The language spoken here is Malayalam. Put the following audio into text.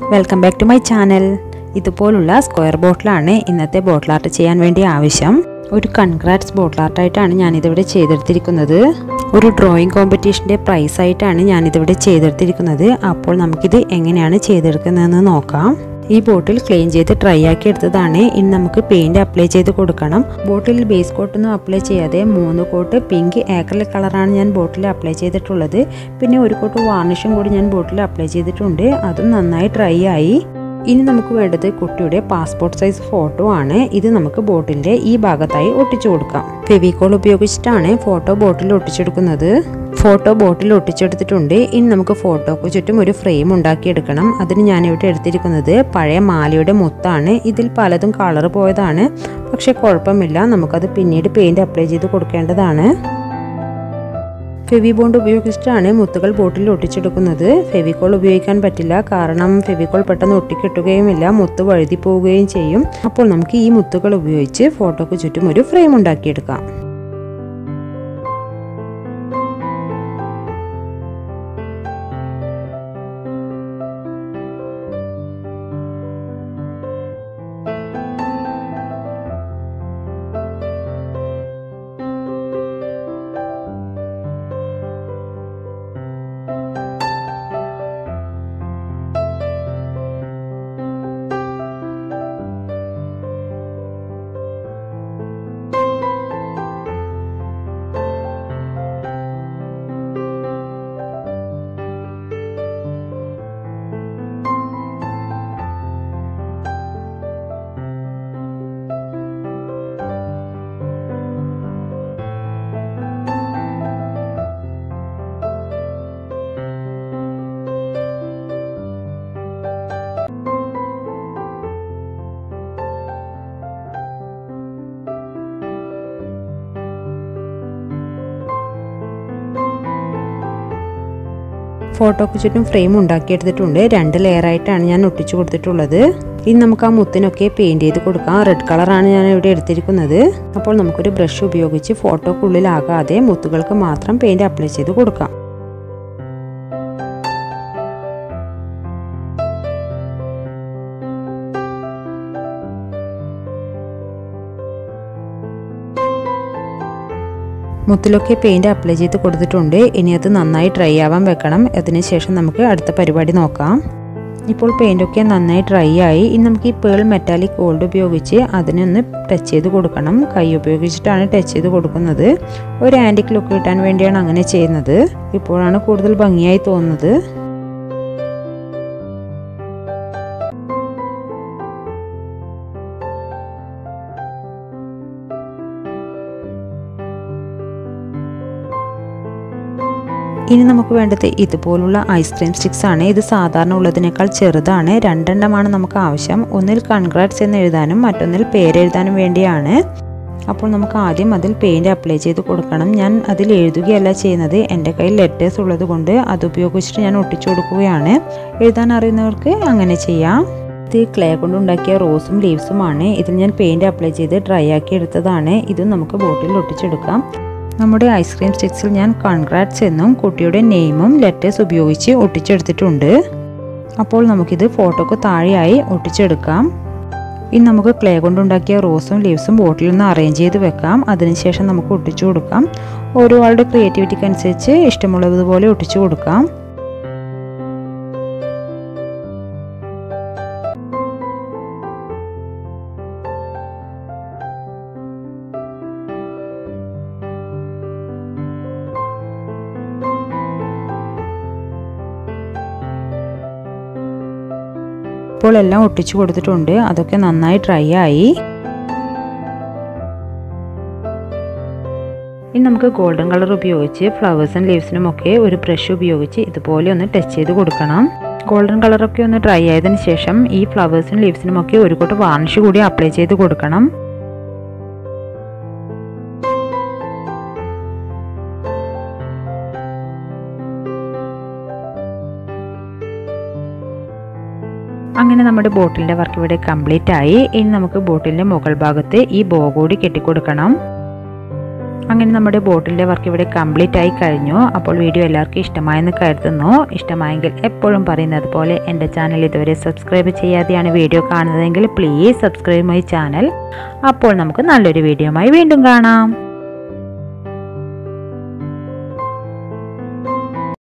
welcome back to my channel ഇതുപോലുള്ള സ്ക്വയർ ബോട്ടിലാണ് ഇന്നത്തെ ബോട്ടിൽ ആർട്ട് ചെയ്യാൻ വേണ്ടി ആവശ്യം ഒരു കൺഗ്രാറ്റ്സ് ബോട്ടിൽ ആർട്ടായിട്ടാണ് ഞാനിതിവിടെ ചെയ്തെടുത്തിരിക്കുന്നത് ഒരു ഡ്രോയിങ് കോമ്പറ്റീഷൻ്റെ പ്രൈസ് ആയിട്ടാണ് ഞാനിതിവിടെ ചെയ്തെടുത്തിരിക്കുന്നത് അപ്പോൾ നമുക്കിത് എങ്ങനെയാണ് ചെയ്തെടുക്കുന്നതെന്ന് നോക്കാം ഈ ബോട്ടിൽ ക്ലീൻ ചെയ്ത് ഡ്രൈ ആക്കി എടുത്തതാണ് ഇനി നമുക്ക് പെയിൻറ് അപ്ലൈ ചെയ്ത് കൊടുക്കണം ബോട്ടിൽ ബേസ് കോട്ടൊന്നും അപ്ലൈ ചെയ്യാതെ മൂന്ന് കോട്ട് പിങ്ക് ഏക്കൽ കളറാണ് ഞാൻ ബോട്ടിൽ അപ്ലൈ ചെയ്തിട്ടുള്ളത് പിന്നെ ഒരു കോട്ട് വാർണിഷും കൂടി ഞാൻ ബോട്ടിൽ അപ്ലൈ ചെയ്തിട്ടുണ്ട് അതും നന്നായി ഡ്രൈ ആയി ഇനി നമുക്ക് വേണ്ടത് കുട്ടിയുടെ പാസ്പോർട്ട് സൈസ് ഫോട്ടോ ആണ് ഇത് നമുക്ക് ബോട്ടിലിന്റെ ഈ ഭാഗത്തായി ഒട്ടിച്ചു കൊടുക്കാം ഫെവിക്കോൾ ഉപയോഗിച്ചിട്ടാണ് ഫോട്ടോ ബോട്ടിൽ ഒട്ടിച്ചെടുക്കുന്നത് ഫോട്ടോ ബോട്ടിൽ ഒട്ടിച്ചെടുത്തിട്ടുണ്ട് ഇനി നമുക്ക് ഫോട്ടോക്ക് ചുറ്റും ഒരു ഫ്രെയിം ഉണ്ടാക്കിയെടുക്കണം അതിന് ഞാനിവിടെ എടുത്തിരിക്കുന്നത് പഴയ മാലയുടെ മുത്താണ് ഇതിൽ പലതും കളർ പോയതാണ് പക്ഷെ കുഴപ്പമില്ല നമുക്കത് പിന്നീട് പെയിന്റ് അപ്ലൈ ചെയ്ത് കൊടുക്കേണ്ടതാണ് ഫെവി ബോണ്ട് ഉപയോഗിച്ചിട്ടാണ് മുത്തുകൾ ബോട്ടിൽ ഒട്ടിച്ചെടുക്കുന്നത് ഫെവിക്കോൾ ഉപയോഗിക്കാൻ പറ്റില്ല കാരണം ഫെവിക്കോൾ പെട്ടെന്ന് ഒട്ടിക്കിട്ടുകയുമില്ല മുത്ത് വഴുതി പോവുകയും ചെയ്യും അപ്പോൾ നമുക്ക് ഈ മുത്തുകൾ ഉപയോഗിച്ച് ഫോട്ടോക്ക് ചുറ്റും ഒരു ഫ്രെയിം ഉണ്ടാക്കിയെടുക്കാം ഫോട്ടോക്ക് ചുറ്റും ഫ്രെയിം ഉണ്ടാക്കിയെടുത്തിട്ടുണ്ട് രണ്ട് ലെയറായിട്ടാണ് ഞാൻ ഒട്ടിച്ചു കൊടുത്തിട്ടുള്ളത് ഇനി നമുക്ക് ആ മുത്തിനൊക്കെ പെയിൻറ് ചെയ്ത് കൊടുക്കാം റെഡ് കളറാണ് ഞാൻ ഇവിടെ എടുത്തിരിക്കുന്നത് അപ്പോൾ നമുക്കൊരു ബ്രഷ് ഉപയോഗിച്ച് ഫോട്ടോക്കുള്ളിലാകാതെ മുത്തുകൾക്ക് മാത്രം പെയിൻറ് അപ്ലൈ ചെയ്ത് കൊടുക്കാം മുത്തിലൊക്കെ പെയിൻറ് അപ്ലൈ ചെയ്ത് കൊടുത്തിട്ടുണ്ട് ഇനി അത് നന്നായി ഡ്രൈ ആവാൻ വെക്കണം അതിനുശേഷം നമുക്ക് അടുത്ത പരിപാടി നോക്കാം ഇപ്പോൾ പെയിൻ്റൊക്കെ നന്നായി ഡ്രൈ ആയി ഇനി നമുക്ക് ഈ പേൾ മെറ്റാലിക് ഗോൾഡ് ഉപയോഗിച്ച് അതിനൊന്ന് ടച്ച് ചെയ്ത് കൊടുക്കണം കൈ ഉപയോഗിച്ചിട്ടാണ് ടച്ച് ചെയ്ത് കൊടുക്കുന്നത് ഒരു ആൻറ്റിക് ലുക്ക് കിട്ടാൻ വേണ്ടിയാണ് അങ്ങനെ ചെയ്യുന്നത് ഇപ്പോഴാണ് കൂടുതൽ ഭംഗിയായി തോന്നുന്നത് ഇനി നമുക്ക് വേണ്ടത് ഇതുപോലുള്ള ഐസ്ക്രീം സ്റ്റിക്സ് ആണ് ഇത് സാധാരണ ഉള്ളതിനേക്കാൾ ചെറുതാണ് രണ്ടെണ്ണമാണ് നമുക്ക് ആവശ്യം ഒന്നിൽ കൺഗ്രാറ്റ്സ് എന്ന് എഴുതാനും മറ്റൊന്നിൽ പേരെഴുതാനും വേണ്ടിയാണ് അപ്പോൾ നമുക്ക് ആദ്യം അതിൽ പെയിൻറ് അപ്ലൈ ചെയ്ത് കൊടുക്കണം ഞാൻ അതിൽ എഴുതുകയല്ല ചെയ്യുന്നത് എൻ്റെ കയ്യിൽ ലെറ്റേഴ്സ് ഉള്ളത് കൊണ്ട് അത് ഉപയോഗിച്ചിട്ട് ഞാൻ ഒട്ടിച്ചു കൊടുക്കുകയാണ് എഴുതാൻ അറിയുന്നവർക്ക് അങ്ങനെ ചെയ്യാം ഇത് ക്ലേ കൊണ്ടുണ്ടാക്കിയ റോസും ലീവ്സുമാണ് ഇതിൽ ഞാൻ പെയിൻറ് അപ്ലൈ ചെയ്ത് ഡ്രൈ ആക്കി എടുത്തതാണ് ഇതും നമുക്ക് ബോട്ടിൽ ഒട്ടിച്ചെടുക്കാം നമ്മുടെ ഐസ്ക്രീം സ്റ്റിക്സിൽ ഞാൻ കൺഗ്രാറ്റ്സ് എന്നും കുട്ടിയുടെ നെയിമും ലെറ്റേഴ്സ് ഉപയോഗിച്ച് ഒട്ടിച്ചെടുത്തിട്ടുണ്ട് അപ്പോൾ നമുക്കിത് ഫോട്ടോക്ക് താഴെയായി ഒട്ടിച്ചെടുക്കാം ഇനി നമുക്ക് ക്ലേ കൊണ്ടുണ്ടാക്കിയ റോസും ലീവ്സും ബോട്ടിൽ നിന്ന് അറേഞ്ച് ചെയ്ത് വെക്കാം അതിനുശേഷം നമുക്ക് ഒട്ടിച്ചു കൊടുക്കാം ഓരോ ആളുടെ ക്രിയേറ്റിവിറ്റിക്ക് അനുസരിച്ച് ഇഷ്ടമുള്ളതുപോലെ ഒട്ടിച്ചു കൊടുക്കാം ഇപ്പോൾ എല്ലാം ഒട്ടിച്ചു കൊടുത്തിട്ടുണ്ട് അതൊക്കെ നന്നായി ഡ്രൈ ആയി ഇനി നമുക്ക് ഗോൾഡൻ കളർ ഉപയോഗിച്ച് ഫ്ലവേഴ്സും ലീവ്സിനും ഒക്കെ ഒരു ബ്രഷ് ഉപയോഗിച്ച് ഇതുപോലെ ഒന്ന് ടച്ച് ചെയ്ത് കൊടുക്കണം ഗോൾഡൻ കളറൊക്കെ ഒന്ന് ഡ്രൈ ആയതിനു ശേഷം ഈ ഫ്ലവേഴ്സിനും ലീവ്സിനും ഒക്കെ ഒരു കൂട്ട് വാർണിഷ് കൂടി അപ്ലൈ ചെയ്ത് കൊടുക്കണം അങ്ങനെ നമ്മുടെ ബോട്ടിലിൻ്റെ വർക്ക് ഇവിടെ കംപ്ലീറ്റ് ആയി ഇനി നമുക്ക് ബോട്ടിലിൻ്റെ മുകൾ ഭാഗത്ത് ഈ ബോ കൂടി കെട്ടിക്കൊടുക്കണം അങ്ങനെ നമ്മുടെ ബോട്ടിലിൻ്റെ വർക്ക് ഇവിടെ കംപ്ലീറ്റ് ആയി കഴിഞ്ഞു അപ്പോൾ വീഡിയോ എല്ലാവർക്കും ഇഷ്ടമായെന്ന് കരുതുന്നു ഇഷ്ടമായെങ്കിൽ എപ്പോഴും പറയുന്നത് പോലെ എൻ്റെ ചാനൽ ഇതുവരെ സബ്സ്ക്രൈബ് ചെയ്യാതെയാണ് വീഡിയോ കാണുന്നതെങ്കിൽ പ്ലീസ് സബ്സ്ക്രൈബ് മൈ ചാനൽ അപ്പോൾ നമുക്ക് നല്ലൊരു വീഡിയോയുമായി വീണ്ടും കാണാം